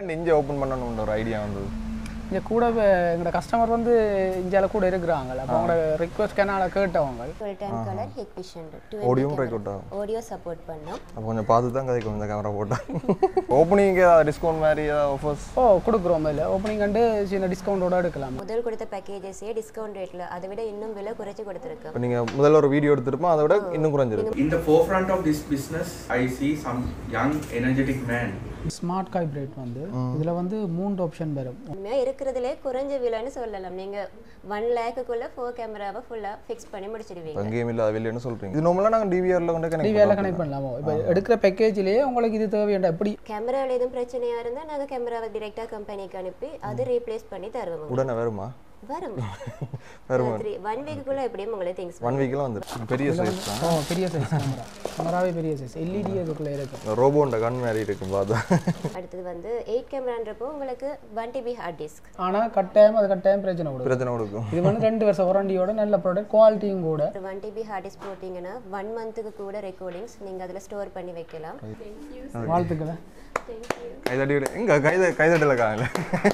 என்ன இங்கே ஓப்பன் பண்ணணுன்ற ஒரு ஐடியா வந்தது இங்கே கூட வே- எங்களோட கஸ்டமர் வந்து இந்தியாவில் கூட இருக்கிறாங்க அப்போ அவங்களோட ரிக்வஸ்ட் கனால கேட்டவங்க full time colour Hikvision ஆடியோவும் ரெக்கார்ட் ஆகும் ஆடியோ சப்போர்ட் பண்ணோம் அப்போ கொஞ்சம் பார்த்து தான் கதைக்கும் இந்த கேமரா போட்டால் ஓப்பனிங்க்கு ஏதாவது டிஸ்கவுண்ட் மாதிரி ஏதாவது ஆஃபர்ஸ் ஓ கொடுக்குறோம் இல்லை ஓப்பனிங் கண்டு சின்ன டிஸ்கவுண்டோட எடுக்கலாம் முதல் கொடுத்த பேக்கேஜஸே டிஸ்கவுண்ட் ரேட்டில் அதை விட இன்னும் விலை குறைச்சி கொடுத்துருக்கோம் இப்போ நீங்கள் முதல்ல ஒரு வீடியோ எடுத்திருப்போம் அதை விட இன்னும் குறைஞ்சிருக்கு In the forefront of this business, I see some young, energetic man smart காய்ப்ரேட் வந்து இதில் வந்து மூன்று ஆப்ஷன் வரும் உண்மையாக இருக்கிறதுலே குறைஞ்ச விலைன்னு சொல்லலாம் நீங்கள் ஒன் லேக்குக்குள்ளே ஃபோர் கேமராவை ஃபுல்லாக ஃபிக்ஸ் பண்ணி முடிச்சிடுவீங்க எங்கேயும் இல்லாத வெளியேன்னு சொல்கிறீங்க இது நார்மலாக நாங்கள் டிவிஆரில் கொண்டு கனெக்ட் டிவியால கனெக்ட் பண்ணலாமோ இப்போ எடுக்கிற பேக்கேஜ்லேயே உங்களுக்கு இது தேவையான எப்படி கேமராவில் எதுவும் பிரச்சனையாக இருந்தால் நாங்கள் கேமராவை டிரெக்டாக கம்பெனிக்கு அனுப்பி அதை ரீப்ளேஸ் பண்ணி தருவோம் உடனே வருமா வரும் வருமா த்ரீ ஒன் வீக்குள்ளே எப்படியும் உங்களுக்கு திங்ஸ் ஒன் வீக்கெலாம் வந்துடும் பெரிய சைஸ் தான் ஓ பெரிய சைஸ் கேமரா கேமராவே பெரிய சைஸ் எல்இடி அதுக்குள்ளே இருக்கு இந்த ரோபோண்ட கண் மாதிரி இருக்கு பார்த்தா அடுத்தது வந்து எயிட் கேமரான்றப்போ உங்களுக்கு ஒன் டிபி ஹார்ட் டிஸ்க் ஆனால் கட்டாயம் அது கட்டாயம் பிரச்சனை கொடுக்கும் பிரச்சனை கொடுக்கும் இது வந்து ரெண்டு வருஷம் வாரண்டியோட நல்ல ப்ராடக்ட் குவாலிட்டியும் கூட ஒன் டிபி ஹார்ட் டிஸ்க் போட்டிங்கன்னா ஒன் மந்த்துக்கு கூட ரெக்கார்டிங்ஸ் நீங்கள் அதில் ஸ்டோர் பண்ணி வைக்கலாம் வாழ்த்துக்களை கைதடி விட எங்க கைத கைதட்டல காணல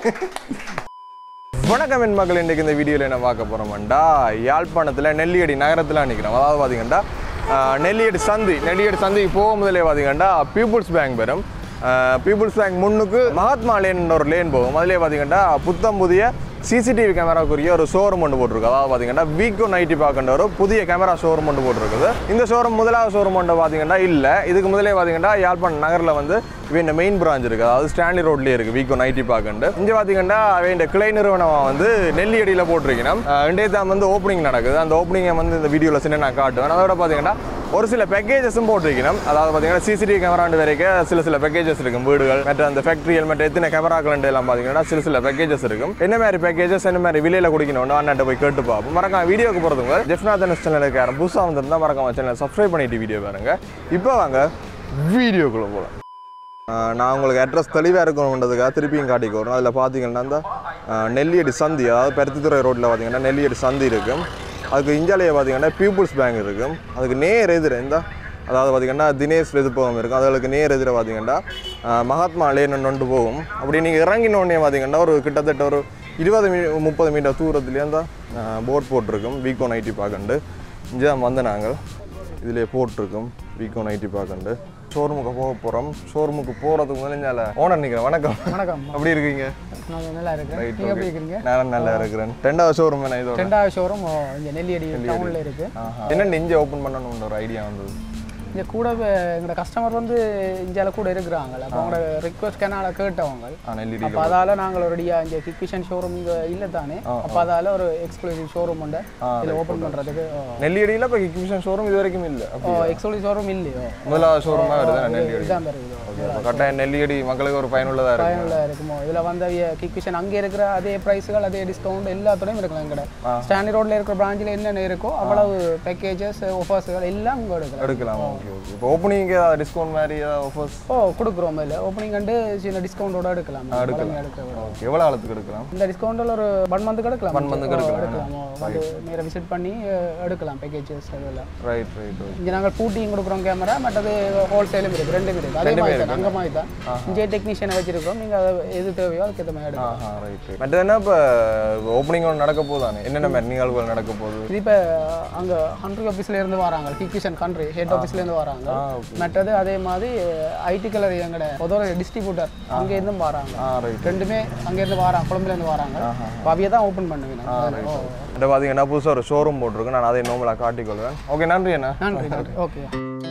வணக்கம் என் மக்கள் இன்றைக்கு இந்த வீடியோவில் என்ன பார்க்க போகிறோம்டா யாழ்ப்பாணத்தில் நெல்லியடி நகரத்தில் நிற்கிறோம் அதாவது பார்த்தீங்கன்னா ஆஹ், நெல்லியடி சந்தி நெல்லியடி சந்திக்கு போக முதலே பார்த்தீங்கன்னா பீப்புள்ஸ் பேங்க் வரும் பீப்புள்ஸ் பேங்க் முன்னுக்கு மகாத்மா லேன் ஒரு லேன் போகும் அதிலே பார்த்தீங்கன்னா புத்தம் புதிய சிசிடிவி கேமராக்குரிய ஒரு ஷோரூம் ஒன்று போட்டிருக்கு அதாவது பார்த்தீங்கன்னா வீக்கோ நைட்டி பார்க்கின்ற ஒரு புதிய கேமரா ஷோரூம் ஒன்று போட்டிருக்குது இந்த ஷோரூம் முதலாவது ஷோரூம் ஒன்று பார்த்தீங்கன்னா இல்லை இதுக்கு முதலே பார்த்தீங்கன்னா யாழ்ப்பாணம் நகரில் வந்து இவன் இந்த மெயின் பிரான்ச் இருக்குது அதாவது ஸ்டான்லி ரோட்லேயே இருக்குது வீக்கோ நைட்டி பார்க்கண்டு இங்கே பார்த்தீங்கன்னா அவன் இந்த கிளை நிறுவனம் வந்து நெல்லியடியில் போட்டிருக்கணும் இன்றைய தான் வந்து ஓப்பனிங் நடக்குது அந்த ஓப்பனிங்கை வந்து இந்த வீடியோவில் சின்ன நான் காட்டுவேன் அதோட பார்த்தீங்கன்னா ஒரு சில பேக்கேஜஸும் போட்டிருக்கணும் அதாவது பார்த்தீங்கன்னா சிசிடிவி கேமராண்டு வரைக்கும் சில சில பேக்கேஜஸ் இருக்கும் வீடுகள் மற்ற அந்த ஃபேக்ட்ரியல் மற்ற எத்தனை கேமராக்கள் எல்லாம் பார்த்தீங்கன்னா சில சில பேக்கேஜஸ் இருக்கும் என்ன மாதிரி பேக்கேஜஸ் என்ன மாதிரி விலையில் குடிக்கணும்னு அண்ணாட்ட போய் கேட்டு பார்ப்போம் மறக்காம வீடியோக்கு போகிறதுங்க ஜெஃப்நாதன் சேனலுக்கு யாரும் புதுசாக வந்திருந்தா மறக்காம சேனலை சப்ஸ்கிரைப் பண்ணிட்டு வீடியோ பாருங்க இப்போ வாங்க வீடியோக்குள்ளே போகலாம் ஆஹ் நான் உங்களுக்கு அட்ரஸ் தெளிவாக இருக்கணுன்றதுக்காக திருப்பியும் காட்டிக்கோறோம் அதில் பார்த்தீங்கன்னா அந்த ஆஹ் நெல்லியடி சந்தி அதாவது பருத்தித்துறை ரோட்டில் பார்த்தீங்கன்னா நெல்லியடி சந்தி இருக்கும் அதுக்கு இந்தியாவிலேயே பார்த்தீங்கன்னா பீப்புள்ஸ் பேங்க் இருக்கும் அதுக்கு நேர் எதிர இந்த அதாவது பார்த்தீங்கன்னா தினேஷ் எதிர்ப்பகம் இருக்கும் அதுகளுக்கு நேர் எதிர பார்த்தீங்கன்னா ஆஹ் மகாத்மா லேன் நொண்டு போகும் அப்படி நீங்கள் இறங்கின உடனே பார்த்தீங்கன்னா ஒரு கிட்டத்தட்ட ஒரு இருபது மீ முப்பது மீட்டர் தூரத்துலேயே அந்த போட் போட்டிருக்கும் வீக்கோ நைட்டி பார்க்கண்டு இங்கே தான் வந்து நாங்கள் இதிலே போட்டிருக்கும் வீக்கோ நைட்டி பார்க்கண்டு ஷோரூமுக்கு போக போகிறோம் ஷோரூமுக்கு போகிறதுக்கு முதல்ல இங்கே ஓனர் நிற்கிறேன் வணக்கம் வணக்கம் எப்படி இருக்கீங்க நான் நல்லா இருக்கேன் Right, நீங்கள் எப்படி okay. இருக்கிறீங்க நான் நல்லா இருக்கிறேன் ரெண்டாவது ஷோரூம் என்ன இதோட ரெண்டாவது ஷோரூம் இங்கே நெல்லியடி டவுனில் இருக்குது ஆஹா. என்னென்ன இங்கே ஓப்பன் பண்ணணும்னு ஒரு ஐடியா வந்தது இங்கே கூட வே- எங்களோட கஸ்டமர் வந்து இந்தியாவில் கூட இருக்கிறாங்க அப்போ அவங்களோட ரிக்வஸ்ட் கனால கேட்டவங்க ஆ நெல்லிடி அப்போ அதால நாங்கள் ஒரடியாக இங்கே கிக்விஷன் ஷோரூம் இங்கே இல்லை தானே அப்போ அதால ஒரு எக்ஸ்க்ளூசிவ் ஷோரூம் உண்டு இதில் ஓப்பன் பண்ணுறதுக்கு நெல்லியடியில் இப்போ கிக்மிஷன் ஷோரூம் இது வரைக்கும் இல்லை அப்படி எக்ஸ்க்ளூசிவ் ஷோரூம் இல்லையோ முதலாவது ஷோரூமாக வருது நெல்லியடி இதுதான் வருது ஓகே அப்போ கட்டாயம் நெல்லியடி மக்களுக்கு ஒரு பயனுள்ளதாக இருக்கும் பயனுள்ள இருக்குமோ இதில் வந்து கிக்விஷன் அங்கே இருக்கிற அதே ப்ரைஸுகள் அதே டிஸ்கவுண்ட் எல்லாத்துடையும் இருக்கலாம் எங்கட ஸ்டாண்டி ரோட்ல இருக்கிற பிராஞ்சில் என்னென்ன இருக்கோ அவ்வளவு பேக்கேஜஸ் ஆஃபர்ஸுகள் எல்லாம் இங்கே எடுக்கலாம் எடுக்கலாம் ஓகே ஓகே இப்போ ஓப்பனிங்க்கு ஏதாவது டிஸ்கவுண்ட் மாதிரி ஏதாவது ஆஃபர்ஸ் ஓ கொடுக்குறோம் இல்லை ஓப்பனிங் கண்டு சின்ன டிஸ்கவுண்டோட எடுக்கலாம் எடுக்கலாம். எடுக்க ஓகே எவ்வளோ காலத்துக்கு எடுக்கலாம் இந்த டிஸ்கவுண்டில் ஒரு ஒன் மந்த்துக்கு எடுக்கலாம் One month க்கு எடுக்கலாம். எடுக்கலாம் வந்து நேராக விசிட் பண்ணி அஹ், எடுக்கலாம் பேக்கேஜஸ் அதெல்லாம் ரைட் ரைட் ஓகே இங்கே நாங்கள் பூட்டியும் கொடுக்குறோம் கேமரா மற்றது ஹோல்சேலும் இருக்குது ரெண்டு இருக்குது அதே மாதிரி தான் அங்கே மாதிரி தான் இங்கே டெக்னீஷியனை வச்சிருக்கோம் நீங்கள் அதை எது தேவையோ அதுக்கு ஏற்ற மாதிரி எடுக்கலாம் ஆஹா ரைட் மற்றது என்ன இப்போ ஓப்பனிங் ஒன்று நடக்க போதானே என்னென்ன மாதிரி நிகழ்வுகள் நடக்க போகுது இது இப்போ அங்கே கண்ட்ரி ஆஃபீஸ்ல இருந்து வராங்க கிக்விஷன் கண்ட்ரி ஹெட் ஆஃபீஸ்ல இருந்து வராங்க ஆ மற்றது அதே மாதிரி ஐடி கலர் எங்கட ஒரு டிஸ்ட்ரிபியூட்டர் அங்கே இருந்தும் வராங்க ஆ ரைட் ரெண்டுமே அங்கேருந்து வராங்க கொழம்புலேருந்து வராங்க இப்போ அவையை தான் ஓப்பன் பண்ணுவேன் நான். ஓ, இந்த பார்த்தீங்கன்னா புதுசாக ஒரு ஷோரூம் போட்டிருக்கு நான் அதை நோமலாக காட்டிக்கொள்வேன் ஓகே நன்றி அண்ணா நன்றி நன்றி okay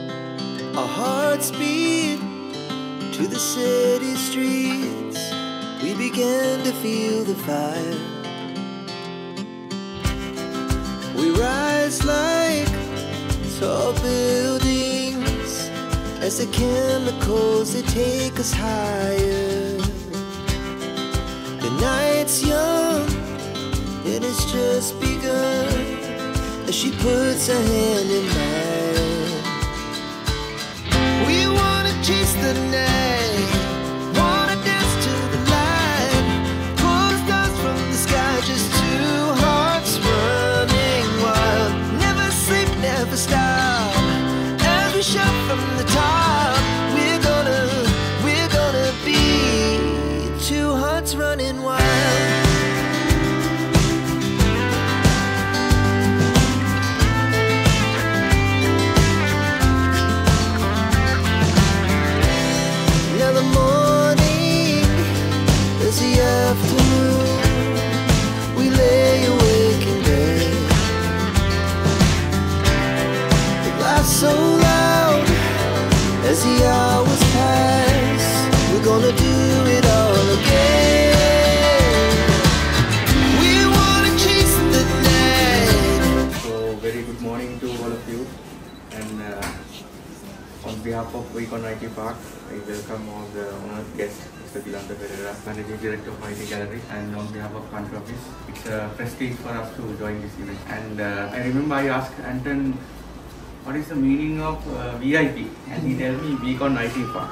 Our hearts beat to the city streets. We began to feel the fire. We rise like tall buildings as the chemicals they take us higher. The night's young and it's just begun as she puts her hand in mine. We wanna chase the night, wanna dance to the light, pull the stars from the sky, just two hearts running wild. Never sleep, never stop. As we shout from the top, we're gonna, we're gonna be behalf of Icon IT Park, I welcome all the honored guests, Mr. Dilanda Pereira, Managing Director of IT Gallery, and on behalf of Country Office. It's a prestige for us to join this event. And uh, I remember I asked Anton, what is the meaning of uh, VIP? And he told me Beacon IT Park.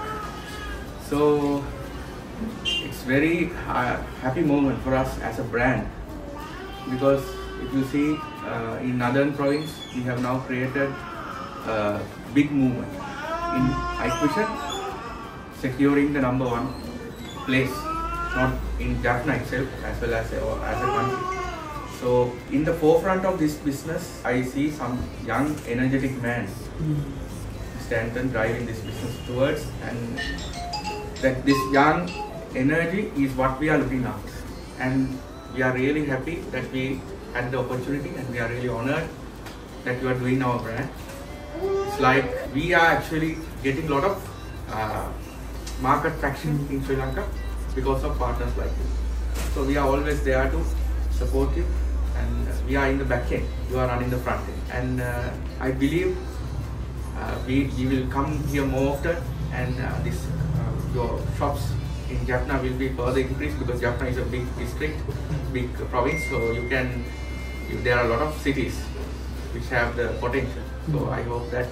So it's very uh, happy moment for us as a brand because if you see uh, in northern province we have now created a big movement in night vision securing the number one place not in Jaffna itself as well as a, as a country so in the forefront of this business I see some young energetic man Stanton driving this business towards and that this young energy is what we are looking after and we are really happy that we had the opportunity and we are really honored that you are doing our brand it's like we are actually getting a lot of uh, market traction in Sri Lanka because of partners like you so we are always there to support you and we are in the back end you are running the front end and uh, I believe uh, we, we will come here more often and uh, this uh, your shops in Jaffna will be further increased because Jaffna is a big district, big province so you can you, there are a lot of cities which have the potential so I hope that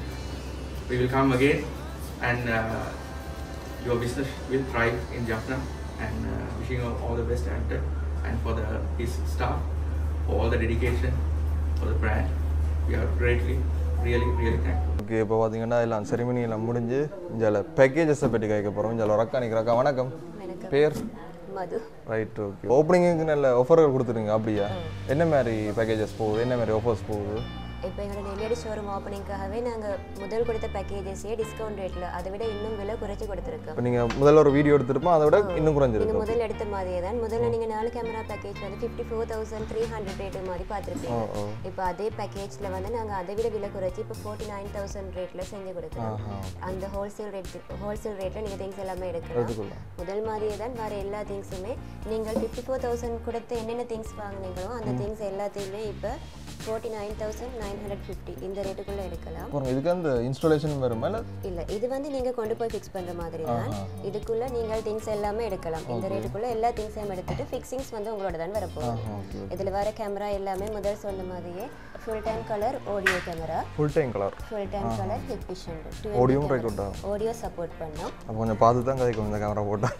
we will come again and uh, your business will thrive in Jaffna and uh, wishing you all the best Anton and for the his staff for all the dedication for the brand we are greatly really really thankful okay இப்போ பார்த்தீங்கன்னா எல்லாம் ceremony எல்லாம் முடிஞ்சு இதில் பேக்கேஜஸை பற்றி கேட்க போகிறோம் இதில் ஒரு அக்கா நிற்கிற அக்கா வணக்கம் வணக்கம். பேர் மது ரைட் ஓகே ஓப்பனிங்க்கு நல்ல ஆஃபர்கள் கொடுத்துருங்க அப்படியா என்ன மாதிரி பேக்கேஜஸ் போகுது என்ன மாதிரி ஆஃபர்ஸ் போகுது இப்போ எங்களோட நெல்லியடி ஷோரூம் ஓப்பனிங்காகவே நாங்கள் முதல் கொடுத்த பேக்கேஜஸே டிஸ்கவுண்ட் ரேட்டில் அதை விட இன்னும் விலை குறைச்சி கொடுத்துருக்கோம் இப்போ நீங்கள் முதல்ல ஒரு வீடியோ எடுத்திருப்போம் அதை விட இன்னும் நீங்கள் குறைஞ்சிருக்கு முதல் எடுத்த மாதிரியே தான் முதல்ல நீங்கள் நாலு கேமரா பேக்கேஜ் வந்து fifty four thousand three hundred rate மாதிரி பார்த்துருப்பீங்க ஓ. இப்போ அதே பேக்கேஜில் வந்து நாங்கள் அதை விட விலை குறைச்சி இப்போ ஃபோர்ட்டி நைன் தௌசண்ட் ரேட்டில் செஞ்சு கொடுக்குறோம் அந்த ஹோல்சேல் ரேட் ஹோல்சேல் ரேட்டில் நீங்கள் திங்ஸ் எல்லாமே எடுக்கலாம் எடுத்துக்கலாம். முதல் மாதிரியே தான் வேறு எல்லா திங்ஸுமே நீங்கள் ஃபிஃப்டி ஃபோர் தௌசண்ட் கொடுத்து என்னென்ன திங்ஸ் வாங்குனீங்களோ அந்த திங்ஸ் எல்லாத்தையுமே இப்போ forty nine thousand nine hundred fifty இந்த ரேட்டுக்குள்ளே எடுக்கலாம் அப்புறம் இதுக்கு அந்த இன்ஸ்டாலேஷன் வருமா இல்லை இல்ல இது வந்து நீங்க கொண்டு போய் ஃபிக்ஸ் பண்ற மாதிரி தான் இதுக்குள்ள நீங்கள் திங்ஸ் எல்லாமே எடுக்கலாம் இந்த ரேட்டுக்குள்ள எல்லா திங்ஸையும் எடுத்துட்டு ஃபிக்ஸிங்ஸ் வந்து உங்களோட தான் வரப்போகுது இதுல வர கேமரா எல்லாமே முதல் சொன்ன மாதிரியே full time colour audio camera full time colour full time colour Hikvision Audioவும் record ஆகும். ஆடியோ சப்போர்ட் பண்ணோம் அப்போ கொஞ்சம் பார்த்து தான் கதைக்கும் இந்த கேமரா போட்டால்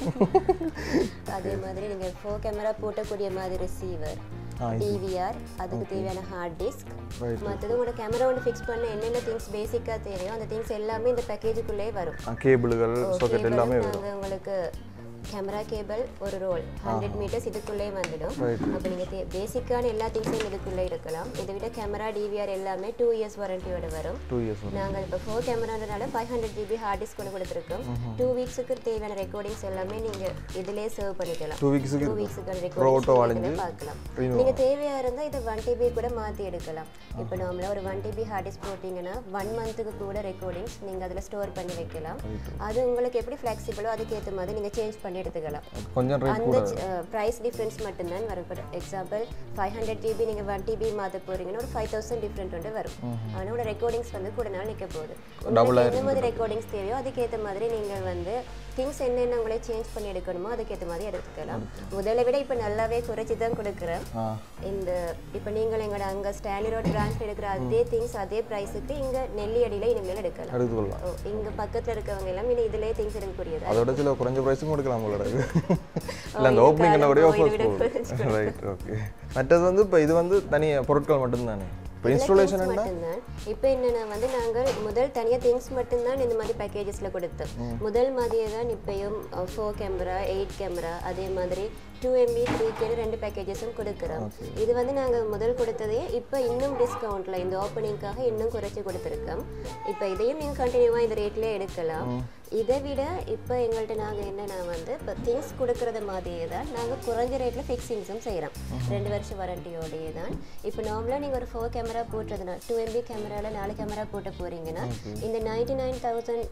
அதே மாதிரி நீங்க ஃபோர் கேமரா போட்டக்கூடிய மாதிரி ரிசீவர் ஆ, டிவிஆர் அதுக்கு தேவையான ஹார்ட் டிஸ்க் Right. மற்றது உங்களோட கேமரா ஒன்று ஃபிக்ஸ் பண்ண என்னென்ன திங்ஸ் பேசிக்காக தேவையோ அந்த திங்ஸ் எல்லாமே இந்த பேக்கேஜுக்குள்ளே வரும் கேபிள்கள் சாக்கெட் கேபிள் எல்லாமே வரும் நாங்கள் உங்களுக்கு கேமரா கேபிள் ஒரு ரோல் ஹண்ட்ரட் மீட்டர்ஸ் இதுக்குள்ளே வந்துடும் Right. அப்போ நீங்கள் பேசிக்கான எல்லா திங்ஸையும் இதுக்குள்ளே இருக்கலாம் இதை விட கேமரா டிவிஆர் எல்லாமே டூ இயர்ஸ் வாரண்டியோட வரும் டூ இயர்ஸ் வரும் நாங்கள் இப்போ ஃபோர் கேமரானால five hundred GB hard disk கொண்டு கொடுத்துருக்கோம் டூ வீக்ஸுக்கு தேவையான ரெக்கார்டிங்ஸ் எல்லாமே நீங்கள் இதிலே சர்வ் பண்ணிக்கலாம் டூ வீக்ஸுக்கு டூ வீக்ஸுக்கு Pro auto ரெக்கார்டிங்ஸ் வளைஞ்சு பார்க்கலாம் renew நீங்கள் தேவையாக இருந்தால் இதை ஒன் டிபி கூட மாற்றி எடுக்கலாம் இப்போ நார்மலாக ஒரு ஒன் டிபி ஹார்ட் டிஸ்க் போட்டிங்கன்னா ஒன் மந்த்துக்கு கூட ரெக்கார்டிங்ஸ் நீங்கள் அதில் ஸ்டோர் பண்ணி வைக்கலாம் அது உங்களுக்கு எப்படி ஃப்ளெக்சிபிளோ அதுக்கேற்ற மாதிரி நீங்கள் சேஞ்ச் பண்ணி எடுத்துக்கலாம் கொஞ்சம் ரேட் அந்த கூட ப்ரைஸ் டிஃப்ரென்ஸ் மட்டும்தான் வரும் இப்போ எக்ஸாம்பிள் ஃபைவ் ஹண்ட்ரட் ஜிபி நீங்கள் ஒன் டிபி மாற்ற போறீங்கன்னா ஒரு ஃபைவ் தௌசண்ட் டிஃப்ரெண்ட் வந்து வரும் ஆனால் உங்களோட ரெக்கார்டிங்ஸ் வந்து கூட நாள் நிற்க போகுது உங்களுக்கு எந்த மாதிரி ரெக்கார்டிங்ஸ் தேவையோ அதுக்கேற்ற மாதிரி நீங்கள் வந்து திங்ஸ் என்னென்ன உங்களே சேஞ்ச் பண்ணி எடுக்கணுமோ அதுக்கேற்ற மாதிரி எடுத்துக்கலாம் முதல்ல விட இப்போ நல்லாவே குறைச்சி தான் கொடுக்குறேன் ஆ இந்த இப்போ நீங்கள் எங்களோட அங்கே ஸ்டான்லி ரோட் பிரான்ச்சில் எடுக்கிற அதே திங்ஸ் அதே ப்ரைஸுக்கு இங்கே நெல்லியடியில் இனிமேல் எடுக்கலாம் எடுத்துக்கொள்ளலாம் ஓ இங்கே பக்கத்தில் இருக்கவங்க எல்லாம் இன்னும் இதிலே திங்ஸ் எடுக்கக்கூடியதா அதோட சில குறைஞ்ச ப்ரைஸும் கொடுக்கலாம் உங்களோட இது இல்லை அந்த இது ஓப்பனிங் என்ன கூட காலம் ஆஃபர்ஸ் போய் போகுது ரைட் ஓகே மற்றது வந்து இப்போ இது வந்து தனியாக பொருட்கள் மட்டும்தானே இப்போ இதுல இன்ஸ்டாலேஷன் things என்ன மட்டும்தான் இப்போ என்னன்னா வந்து நாங்கள் முதல் தனியாக திங்ஸ் மட்டும்தான் இந்த மாதிரி பேக்கேஜஸில் கொடுத்தோம் முதல் மாதிரியே தான் இப்பயும் ஃபோர் கேமரா எயிட் கேமரா அதே மாதிரி டூ எம்பி த்ரீ கேன்னு ரெண்டு பேக்கேஜஸும் கொடுக்குறோம் இது வந்து நாங்கள் முதல் கொடுத்ததே இப்போ இன்னும் டிஸ்கவுண்ட்டில் இந்த ஓப்பனிங்காக இன்னும் குறைச்சி கொடுத்துருக்கோம் இப்போ இதையும் நீங்கள் கண்டினியூவாக இந்த ரேட்லேயே எடுக்கலாம் இதை விட இப்போ எங்கள்கிட்ட நாங்கள் என்னன்னா வந்து இப்போ திங்ஸ் கொடுக்கறத மாதிரியே தான் நாங்கள் குறைஞ்ச ரேட்டில் ஃபிக்ஸிங்ஸும் செய்கிறோம் ரெண்டு வருஷம் வாரண்டியோடையே தான் இப்போ நார்மலாக நீங்கள் ஒரு ஃபோர் கேமரா போட்டுறதுனா டூ எம்பி கேமராவில் நாலு கேமரா போட்டு போகிறீங்கன்னா இந்த நைன்டி நைன் தௌசண்ட்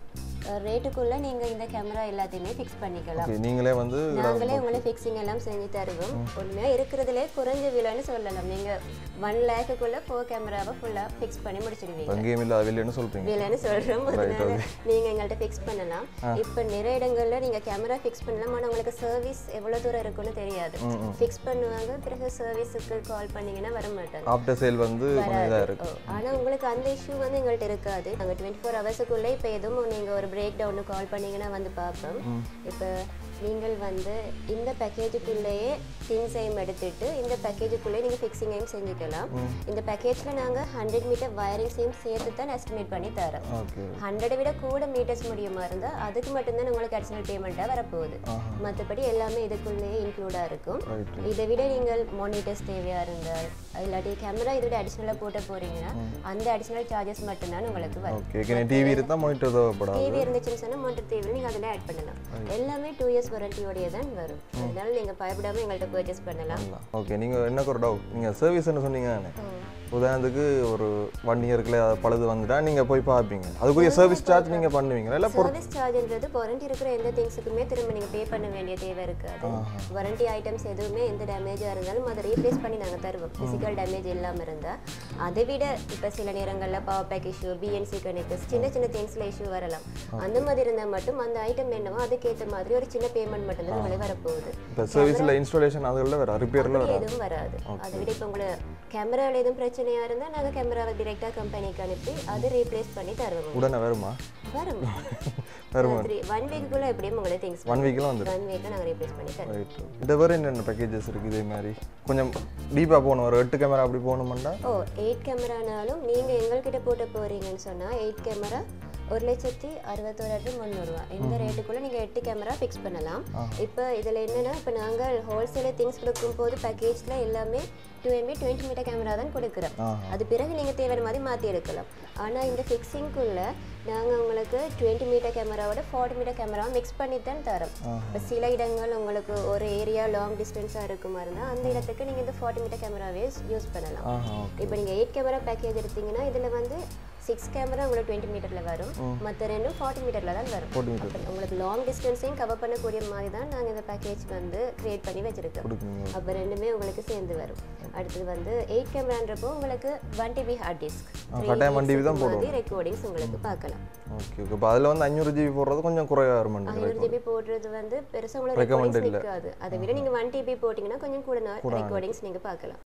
ரேட்டுக்குள்ள நீங்க இந்த கேமரா எல்லாத்தையுமே ஃபிக்ஸ் பண்ணிக்கலாம் ஓகே நீங்களே வந்து நாங்களே உங்களை ஃபிக்ஸிங் எல்லாம் செஞ்சு தருவோம் உண்மையா இருக்கிறதுலே குறைஞ்ச விலைன்னு சொல்லலாம் நீங்க ஒன் லேக்குக்குள்ள ஃபோர் கேமராவை ஃபுல்லா ஃபிக்ஸ் பண்ணி முடிச்சிடுவீங்க எங்கேயும் இல்லாத வெளியேன்னு சொல்கிறீங்க விலைன்னு சொல்றோம் அதனால நீங்க எங்கள்கிட்ட ஃபிக்ஸ் பண்ணலாம் இப்போ நிறைய இடங்கள்ல நீங்க கேமரா ஃபிக்ஸ் பண்ணலாம் ஆனா உங்களுக்கு சர்வீஸ் எவ்வளவு தூரம் இருக்குன்னு தெரியாது ஃபிக்ஸ் பண்ணுவாங்க பிறகு சர்வீஸுக்கு கால் பண்ணீங்கன்னா வர மாட்டாங்க ஆஃப்டர் சேல் வந்து கொஞ்சம் இதாக இருக்கு ஓ, ஆனா உங்களுக்கு அந்த இஷ்யூ வந்து எங்கள்கிட்ட இருக்காது நாங்க டுவெண்ட்டி ஃபோர் ஹவர்ஸுக்குள்ளே இப்போ எதுவும் நீங்க ஒரு பிரேக் டவுனு கால் பண்ணீங்கன்னா வந்து பார்ப்போம் இப்போ நீங்கள் வந்து இந்த பேக்கேஜுக்குள்ளேயே திங்ஸையும் எடுத்துட்டு இந்த பேக்கேஜுக்குள்ளேயே நீங்கள் ஃபிக்ஸிங்கையும் செஞ்சுக்கலாம் இந்த பேக்கேஜில் நாங்கள் ஹண்ட்ரட் மீட்டர் வயரிங்ஸையும் சேர்த்து தான் எஸ்டிமேட் பண்ணி தரோம் ஓகே ஹண்ட்ரடை விட கூட மீட்டர்ஸ் முடியுமா இருந்தால் அதுக்கு மட்டும்தான் உங்களுக்கு அடிஷனல் பேமெண்ட்டாக வரப்போகுது மற்றபடி எல்லாமே இதுக்குள்ளேயே இன்க்ளூடாக இருக்கும் இதை விட நீங்கள் மானிட்டர்ஸ் தேவையாக இருந்தால் இல்லாட்டி கேமரா இதை விட அடிஷ்னலாக போட்ட போறீங்கன்னா அந்த அடிஷ்னல் சார்ஜஸ் மட்டும்தான் உங்களுக்கு வரும் ஓகே டிவி இருந்தால் மானிட்டர் தேவைப்படாது டிவி இருந்துச்சுன்னு சொன்னால் மானிட்டர் தேவை நீங்கள் அதில் ஆட் பண்ணலாம் எல்லாமே டூ இயர்ஸ் வாரண்டியோடய தான் வரும் அதனால நீங்கள் பயப்படாமல் எங்கள்கிட்ட பர்ச்சேஸ் பண்ணலாம் ஓகே நீங்கள் என்ன ஒரு டவுட் நீங்கள் சர்வீஸ்னு சொன்னீங்க தானே உதாரணத்துக்கு ஒரு ஒன் இயர்க்குள்ள பழுது வந்துட்டா நீங்கள் போய் பார்ப்பீங்க அதுக்குரிய சர்வீஸ் சார்ஜ் நீங்கள் பண்ணுவீங்களா இல்லை சர்வீஸ் சார்ஜ்ன்றது வாரண்டி இருக்கிற எந்த திங்ஸுக்குமே திரும்ப நீங்கள் பே பண்ண வேண்டிய தேவை இருக்காது வாரண்டி ஐட்டம்ஸ் எதுவுமே எந்த டேமேஜாக இருந்தாலும் அதை ரீப்ளேஸ் பண்ணி நாங்கள் தருவோம் ஃபிசிக்கல் டேமேஜ் இல்லாமல் இருந்தால் அதை விட இப்போ சில நேரங்களில் power pack issue BNC connectors சின்ன சின்ன திங்ஸில் இஷ்யூ வரலாம் அந்த மாதிரி இருந்தால் மட்டும் அந்த ஐட்டம் என்னவோ அதுக்கேற்ற மாதிரி ஒரு சின்ன பேமெண்ட் மட்டும்தான் உங்களுக்கு வரப்போகுது இப்போ சர்வீஸில் இன்ஸ்டாலேஷன் அதில் வேறு ரிப்பேரில் அப்படி வராது எதுவும் வராது அதை விட இப்போ உங்களை கேமராவில் எதுவும் பிரச்சனையா இருந்தால் நாங்கள் கேமராவை டிரெக்டாக கம்பெனிக்கு அனுப்பி அதை ரீப்ளேஸ் பண்ணி தருவோம் உடனே வருமா வரும் வருமா ஒன் வீக்குள்ள எப்படியும் உங்களுக்கு திங்ஸ் ஒன் வீக்கில் வந்துடும் ஒன் வீக்கில் நாங்கள் ரீப்ளேஸ் பண்ணி தருவோம் ரைட் இந்த வேறு என்னென்ன பேக்கேஜஸ் இருக்குது இதே மாதிரி கொஞ்சம் டீப்பாக போகணும் ஒரு எட்டு கேமரா அப்படி போகணுமெண்டா ஓ எயிட் கேமரானாலும் நீங்கள் எங்கள்கிட்ட போட்டு போகிறீங்கன்னு சொன்னால் எயிட் கேமரா ஒரு லட்சத்தி அறுபத்தோராயிரத்து முந்நூறுரூவா இந்த ரேட்டுக்குள்ளே நீங்கள் எட்டு கேமரா ஃபிக்ஸ் பண்ணலாம் இப்போ இதில் என்னென்னா இப்போ நாங்கள் ஹோல்சேலில் திங்ஸ் கொடுக்கும்போது பேக்கேஜில் எல்லாமே two MP twenty meter camera தான் கொடுக்குறோம் அது பிறகு நீங்கள் தேவையான மாதிரி மாற்றி எடுக்கலாம் ஆனால் இந்த ஃபிக்ஸிங்குள்ளே நாங்கள் உங்களுக்கு டுவெண்ட்டி மீட்டர் கேமராவோட ஃபார்ட்டி மீட்டர் கேமராவை மிக்ஸ் பண்ணி தான் தரோம் இப்போ சில இடங்கள் உங்களுக்கு ஒரு ஏரியா லாங் டிஸ்டன்ஸாக இருக்குமா இருந்தால் அந்த இடத்துக்கு நீங்கள் இந்த ஃபார்ட்டி மீட்டர் கேமராவே யூஸ் பண்ணலாம் ஆஹா இப்போ நீங்கள் எயிட் கேமரா பேக்கேஜ் எடுத்தீங்கன்னா இதில் வந்து சிக்ஸ் கேமரா உங்களுக்கு டுவெண்ட்டி மீட்டரில் வரும் மற்ற ரெண்டும் ஃபார்ட்டி மீட்டரில் தான் வரும் 40 meter. அப்ப உங்களுக்கு லாங் டிஸ்டன்ஸையும் கவர் பண்ணக்கூடிய மாதிரி தான் நாங்கள் இந்த பேக்கேஜ் வந்து கிரியேட் பண்ணி வச்சிருக்கோம் கொடுக்குறீங்க அப்போ ரெண்டுமே உங்களுக்கு சேர்ந்து வரும் அடுத்தது வந்து எயிட் கேமரான்றப்போ உங்களுக்கு ஒன் டிபி ஹார்ட் டிஸ்க் கட்டாயம் 1 TB தான் போடுவோம். ரெக்கார்டிங்ஸ் உங்களுக்கு பார்க்கலாம் ஓகே ஓகே இப்போ அதில் வந்து அஞ்சூறு ஜிபி போடுறது கொஞ்சம் குறைவாக வரும் ஐநூறு ஜிபி போடுறது வந்து பெருசாக உங்களுக்கு Recommended ரெக்கார்டிங்ஸ் இல்ல. இருக்காது அதை விட நீங்கள் ஒன் டிபி போட்டிங்கன்னா கொஞ்சம் கூட ரெக்கார்டிங்ஸ் நீங்கள் பார்க்கலாம்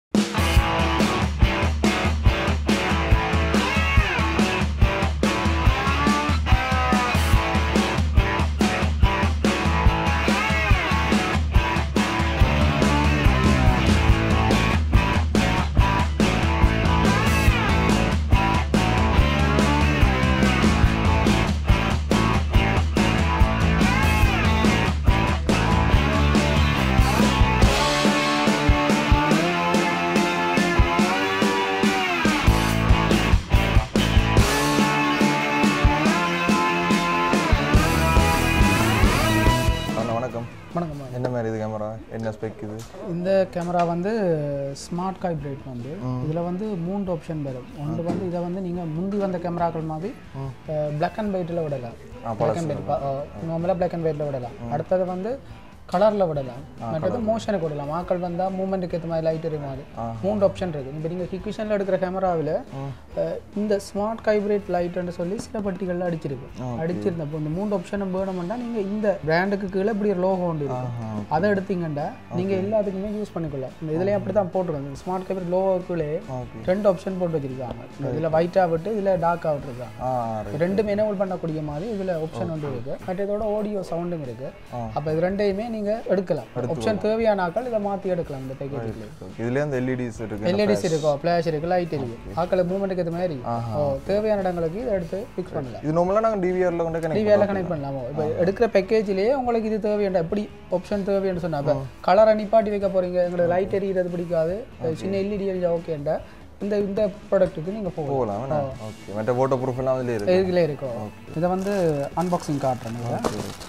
அண்ணா வணக்கம் வணக்கம் என்ன மாதிரி இது கேமரா என்ன ஸ்பெக் இது இந்த கேமரா வந்து ஸ்மார்ட் காய்ப்ரேட் வந்து இதில் வந்து மூன்று ஆப்ஷன் வரும் ஒன்று வந்து இதை வந்து நீங்கள் முந்தி வந்த கேமராக்கள் மாதிரி பிளாக் அண்ட் ஒயிட்டில் விடலாம் பிளாக் அண்ட் ஒயிட் நார்மலாக பிளாக் அண்ட் ஒயிட்டில் விடலாம் அடுத்தது வந்து கலரில் விடலாம் மற்றது மோஷனுக்கு விடலாம் ஆக்கள் வந்தால் மூமெண்ட்டுக்கு ஏற்ற மாதிரி லைட் எரியும் மாதிரி மூன்று ஆப்ஷன் இருக்குது இப்போ நீங்கள் கிக்விஷனில் எடுக்கிற கேமராவில் இந்த ஸ்மார்ட் கைப்ரேட் லைட்னு சொல்லி சில பட்டிகளில் அடிச்சிருக்கு அடிச்சிருந்த இப்போ இந்த மூன்று ஆப்ஷனும் வேணும்னா நீங்கள் இந்த பிராண்டுக்கு கீழே இப்படி ஒரு லோகோ உண்டு இருக்கும் அதை எடுத்தீங்கன்னா நீங்கள் எல்லாத்துக்குமே யூஸ் பண்ணிக்கலாம் இந்த இதுலேயும் அப்படி தான் போட்டிருக்காங்க இந்த ஸ்மார்ட் கைப்ரேட் லோகோக்குள்ளே ரெண்டு ஆப்ஷன் போட்டு வச்சிருக்காங்க இதில் ஒயிட்டாக விட்டு இதில் டார்க்காக விட்டுருக்காங்க ஆ ரைட் ரெண்டுமே எனேபிள் பண்ணக்கூடிய மாதிரி இதில் ஆப்ஷன் ஒன்று இருக்கு மற்றதோட ஆடியோ சவுண்டும் இருக்கு அப்போ இது ரெண்டையுமே நீங்கள் எடுக்கலாம் ஆப்ஷன் தேவையான ஆட்கள் இதை மாற்றி எடுக்கலாம் இந்த பேக்கேஜில் இதுலேயே அந்த எல்இடிஸ் இருக்கு எல்இடிஸ் இருக்கும் ஃப்ளாஷ் இருக்கு லைட் இருக்கு ஆக்களை மூவ்மெண்ட்டுக்கு ஏற்ற மாதிரி ஓ தேவையான இடங்களுக்கு இதை எடுத்து ஃபிக்ஸ் பண்ணலாம் இது நார்மலாக நாங்கள் டிவிஆரில் கொண்டு கனெக்ட் டிவியால கனெக்ட் பண்ணலாமோ இப்போ எடுக்கிற பேக்கேஜ்லேயே உங்களுக்கு இது தேவையான எப்படி ஆப்ஷன் தேவைன்னு சொன்னா இப்போ கலரை நிப்பாட்டி வைக்க போறீங்க எங்களுக்கு லைட் எரியிறது பிடிக்காது சின்ன எல்இடி எரிஞ்சா ஓகேண்டா இந்த இந்த ப்ராடக்ட்டுக்கு நீங்கள் போகலாம் போகலாம் ஓகே மற்ற ஃபோட்டோ ப்ரூஃப் எல்லாம் அதிலே இருக்கு இதுல இருக்கும் இதை வந்து அன்பாக்சிங் காட்டுறேன் இதை.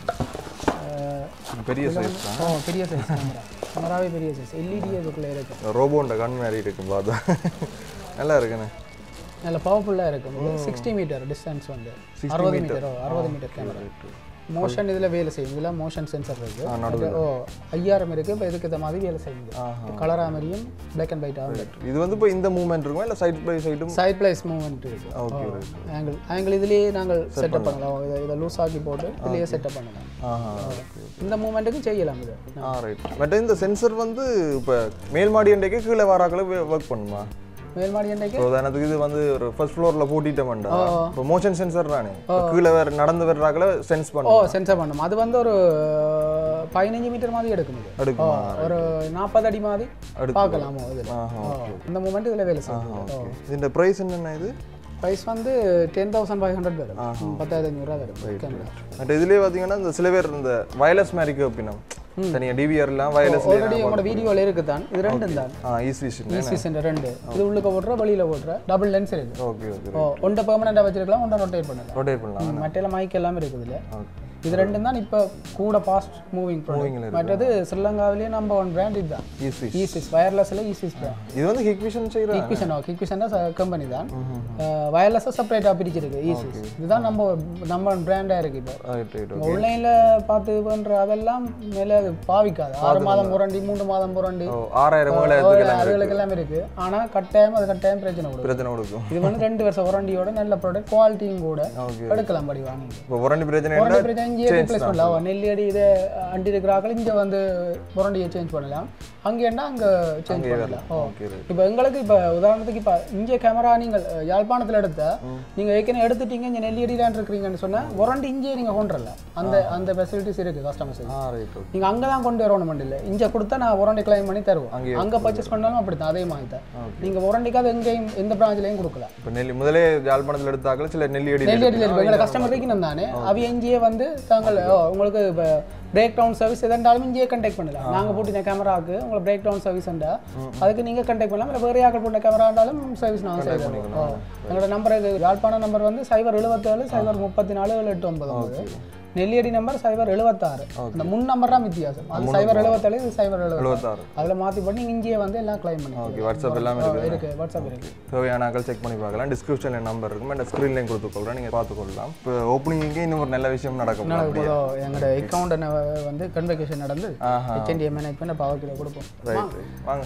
அஹ், இது பெரிய சைஸ் தான் ஓ பெரிய சைஸ் கேமரா கேமராவே பெரிய சைஸ் எல்இடி இதுக்குள்ளே இருக்கு ரோபோண்ட கண் மாதிரி இருக்கு பார்த்தா நல்லா இருக்குண்ணே நல்ல பவர்ஃபுல்லாக இருக்கும் சிக்ஸ்டி மீட்டர் டிஸ்டன்ஸ் வந்து அறுபது மீட்டரோ அறுபது மீட்டர் கேமரா மோஷன் இதில் வேலை செய்யும் இதில் மோஷன் சென்சர் இருக்குது ஓ ஐயாயிரம் இருக்குது இப்போ இதுக்கு இந்த மாதிரி வேலை செய்யுது கலரா மாதிரியும் பிளாக் அண்ட் ஒயிட்டாகவும் இருக்கு இது வந்து இப்போ இந்த மூவ்மெண்ட் இருக்குமா இல்லை சைட் பை சைடும் சைட் பிளேஸ் மூவ்மெண்ட் இருக்கு ஓகே ஆங்கிள் ஆங்கிள் இதுலேயே நாங்கள் செட்டப் பண்ணலாம் இதை இதை லூஸ் ஆக்கி போட்டு இதுலேயே செட்டப் பண்ணலாம் ஆஹா இந்த மூவ்மெண்ட்டுக்கு செய்யலாம் இது ஆ ரைட் பட் இந்த சென்சர் வந்து இப்போ மேல் மாடி அண்டைக்கு கீழே வராக்கள ஒர்க் பண்ணுமா மேல் மாடி அன்றைக்கு ஸோ உதாரணத்துக்கு இது வந்து ஒரு ஃபர்ஸ்ட் ஃப்ளோரில் போட்டிட்டோம்டா இப்போ மோஷன் சென்சர் தானே இப்போ கீழே வேற நடந்து வர்றாக்கள சென்ஸ் ஓ பண்ணும் சென்சர் பண்ணும் அது வந்து ஒரு பதினஞ்சு மீட்டர் மாதிரி எடுக்கும் இது எடுக்குமா? ஓ, ஒரு நாற்பது அடி மாதிரி பார்க்கலாமோ இதில் ஆஹா இந்த மூமெண்ட் இதில் வேலை செய்யும் ஓகே இந்த ப்ரைஸ் என்னென்ன இது ப்ரைஸ் வந்து டென் தௌசண்ட் ஃபைவ் ஹண்ட்ரட் வரும் பத்தாயிரத்தி ஐநூறுரூவா வரும் கேமரா பட் இதுலேயே பார்த்தீங்கன்னா இந்த சில பேர் இந்த வயர்லெஸ் மாதிரி கேப்பினம் தனியாக டிவிஆர்லாம் வயர்லெஸ் ஆல்ரெடி உங்களோட வீடியோவில் இருக்குது தான் இது ரெண்டும் தான் ah Ezviz easy centre ரெண்டு இது உள்ளுக்க போட்டுற வெளியில் போட்டுற டபுள் லென்ஸ் இருக்கு ஓகே ஓகே ஓ ஒன்றை பெர்மனெண்ட்டாக வச்சிருக்கலாம் ஒன்றை ரொட்டேட் பண்ணலாம் ரொட்டேட் பண்ணலாம் மற்ற மைக் எல்லாமே இருக்குது இதில் ஓகே இது ரெண்டும் தான் இப்போ கூட ஃபாஸ்ட் மூவிங் ப்ராடக்ட் மற்றது ஸ்ரீலங்காவிலேயே நம்பர் ஒன் பிராண்ட் இதுதான் ஈஸ் விஷ் ஈசிஸ் வயர்லெஸ்ல ஈசிஸ் பிராண்ட் இது வந்து ஹிக் விஷன் செய்கிறாங்க கிக்விஷன் கிக்விஷன் தான் கம்பெனி தான் வயர்லெஸ்ஸாக செப்பரேட்டாக பிரிச்சிருக்கு ஈசிஸ் இதுதான் நம்ம நம்ம பிராண்டாக இருக்குது இப்போ ரைட் ரைட் ஆன்லைனில் பார்த்து பண்ணுற அதெல்லாம் மேலே அது பாவிக்காது ஆறு மாதம் புரண்டி மூன்று மாதம் புரண்டி ஓ ஆறாயிரம் மேலே எடுத்துக்கலாம் அதுகளுக்கு எல்லாமே இருக்கு ஆனால் கட்டாயம் அது கட்டாயம் பிரச்சனை கொடுக்கும் பிரச்சனை கொடுக்கும் இது வந்து ரெண்டு வருஷம் வாரண்டியோட நல்ல ப்ராடக்ட் குவாலிட்டியும் கூட எடுக்கலாம் படி வாங்கி இப்போ உரண்டி பிரச்சனை வாரண்டி என்ன பிரச்சனை இங்கேயே ரீப்ளேஸ் பண்ணலாம் நெல்லடி இதை அண்டி இருக்கிறாக்கள் இங்கே வந்து வாரண்டியை சேஞ்ச் பண்ணலாம் அங்கேன்னா அங்கே சேஞ்ச் பண்ணலாம் ஓ ஓகே ரைட் இப்போ எங்களுக்கு இப்போ உதாரணத்துக்கு இப்போ இங்கே கேமரா நீங்கள் அஹ், யாழ்ப்பாணத்தில் எடுத்த நீங்கள் ஏற்கனவே எடுத்துட்டீங்க இங்கே நெல்லியடியிலான் இருக்கிறீங்கன்னு சொன்னால் வாரண்டி இங்கே நீங்கள் கொண்டு வரல அந்த அந்த ஃபெசிலிட்டிஸ் இருக்குது கஸ்டமர்ஸ் ஆ ரைட் ஓகே நீங்கள் அங்கே தான் கொண்டு வரணும் இல்லை இங்கே கொடுத்தா நான் வாரண்டி கிளைம் பண்ணி தருவோம் அங்கே பர்ச்சேஸ் பண்ணாலும் அப்படி தான் அதே மாதிரி தான் நீங்கள் வாரண்டிக்காக எங்கேயும் எந்த பிரான்ச்லையும் கொடுக்கல இப்போ நெல்லி முதலே யாழ்ப்பாணத்தில் எடுத்தாக்கள் சில நெல்லி அடி நெல்லியடியில் இருக்கு எங்களை கஸ்டமர் இருக்கணும் தானே அவை இங்கேயே வந்து தாங்கள் ஓ, உங்களுக்கு இப்போ பிரேக் டவுன் சர்வீஸ் எதாண்டாலும் இங்கேயே கண்டெக்ட் பண்ணலாம் நாங்கள் போட்டின கேமராவுக்கு உங்களுக்கு பிரேக் டவுன் சர்வீஸ் உண்டா அதுக்கு நீங்கள் கண்டெக்ட் பண்ணலாம் இல்லை வேறு யாக்கள் போட்ட கேமரா இருந்தாலும் சர்வீஸ் நாங்கள் செய்வோம் ஓ எங்களோட நம்பர் யாழ்ப்பாண நம்பர் வந்து சைபர் எழுபத்தேழு சைபர் முப்பத்தி நாலு ஏழு எட்டு ஒன்பது ஒன்பது நெல்லியடி நம்பர் சைபர் எழுபத்தாறு இந்த முன் நம்பர் தான் வித்தியாசம் அது சைபர் எழுபத்தேழு இது சைபர் எழுபத்தாறு எழுபத்தாறு அதில் மாற்றி பண்ணி நீங்கள் இங்கேயே வந்து எல்லாம் கிளைம் பண்ணி ஓகே வாட்ஸ்அப் எல்லாமே இருக்குது இருக்கு வாட்ஸ்அப் இருக்கு தேவையான ஆக்கள் செக் பண்ணி பார்க்கலாம் டிஸ்கிரிப்ஷனில் நம்பர் இருக்கும் அந்த ஸ்க்ரீன்லேயும் கொடுத்துக்கொள்கிறேன் நீங்கள் பார்த்துக்கொள்ளலாம் இப்போ ஓப்பனிங்கே இன்னும் ஒரு நல்ல விஷயம் நடக்கும் அப்படியே இப்போ எங்களோட அக்கௌண்ட் வந்து கன்வெகேஷன் நடந்து ஆஹா. ஹெச்என்டிஏ மேனேஜ் பண்ண பவர் கிலோ கொடுப்போம் ரைட் வாங்க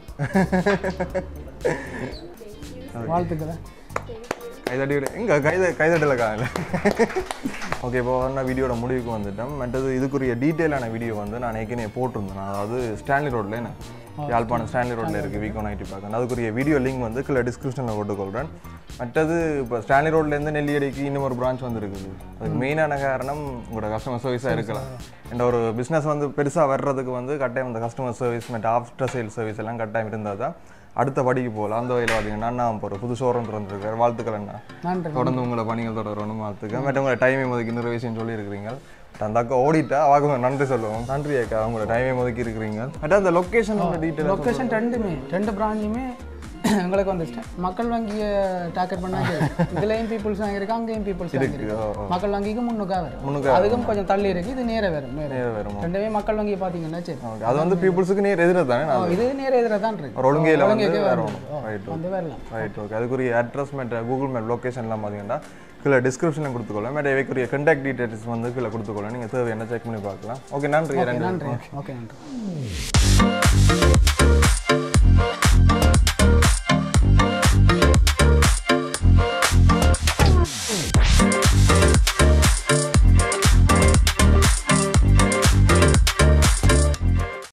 வாழ்த்துக்களை கைதட்டி விடு எங்க கைத கைதட்டல காணல ஓகே இப்போ நான் வீடியோட முடிவுக்கு வந்துட்டேன் மற்றது இதுக்குரிய டீட்டெயிலான வீடியோ வந்து நான் ஏற்கனவே போட்டிருந்தேன் அதாவது ஸ்டான்லி ரோட்ல என்ன யாழ்ப்பாணம் ஸ்டான்லி ரோட்ல இருக்குது வீக்கோ நைட்டி பார்க்க அதுக்குரிய வீடியோ லிங்க் வந்து கீழே டிஸ்கிரிப்ஷனில் போட்டுக்கொள்கிறேன் மற்றது இப்போ ஸ்டான்லி ரோட்லேருந்து நெல்லியடிக்கு இன்னும் ஒரு பிரான்ச் வந்துருக்குது அதுக்கு மெயினான காரணம் உங்களோட கஸ்டமர் சர்வீஸாக இருக்கலாம் இந்த ஒரு பிஸ்னஸ் வந்து பெருசாக வர்றதுக்கு வந்து கட்டாயம் இந்த கஸ்டமர் சர்வீஸ் மற்ற ஆஃப்டர் சேல் சர்வீஸ் எல்லாம் கட்டாயம் இருந்தால் தான் அடுத்த படிக்கு போகலாம் அந்த வகையில் பார்த்தீங்கன்னா அண்ணா இப்போ ஒரு புது ஷோரூம் திறந்துருக்காரு வாழ்த்துக்கள் அண்ணா நன்றி தொடர்ந்து உங்களை பணிகள் தொடரணும் வாழ்த்துக்க மற்ற உங்களை டைமை ஒதுக்கி இன்னொரு விஷயம் சொல்லியிருக்கிறீங்க அந்த அக்கா ஓடிட்டா அவாக்கு நன்றி சொல்லுவோம் நன்றி அக்கா உங்களோட டைமை ஒதுக்கி இருக்கிறீங்க மற்ற அந்த லொக்கேஷனோட டீட்டெயில் லொக்கேஷன் ரெண்டுமே ரெண்டு பிரான்ச்சுமே எங்களுக்கு வந்துச்சு மக்கள் வங்கியை டார்கெட் பண்ணாங்க இதுலயும் பீப்புள்ஸ் வாங்கியிருக்கு அங்கேயும் பீப்புள்ஸ் வாங்கியிருக்கு ஓ, ஓ. மக்கள் வங்கிக்கு முன்னுக்கா வரும் முன்னுக்கா அதுக்கும் கொஞ்சம் தள்ளி இருக்கு இது நேர வரும் நேர நேரம் வருமா ரெண்டுமே மக்கள் வங்கியை பார்த்தீங்கன்னா சரி ஓகே அது வந்து பீப்புள்ஸுக்கு நேர் எதிராக தானே ஓ, இது நேர எதிராக தான் இருக்கு ஒரு ஒழுங்கையில் வந்து ஒழுங்கைக்கே வரணும் வரணும். ஓ, ரைட் வந்து வரலாம் ரைட் ஓகே அதுக்குரிய அட்ரஸ் மேட் கூகுள் மேப் லொக்கேஷன்லாம் பார்த்தீங்கன்னா கீழே டிஸ்கிரிப்ஷனில் கொடுத்துக்கொள்ளலாம் மேட் இவைக்குரிய கண்டாக்ட் டீட்டெயில்ஸ் வந்து கீழே கொடுத்துக்கொள்ளலாம் நீங்கள் தேவை என்ன செக் பண்ணி பார்க்கலாம் ஓகே நன்றி ரெண்டு நன்றி ஓகே நன்றி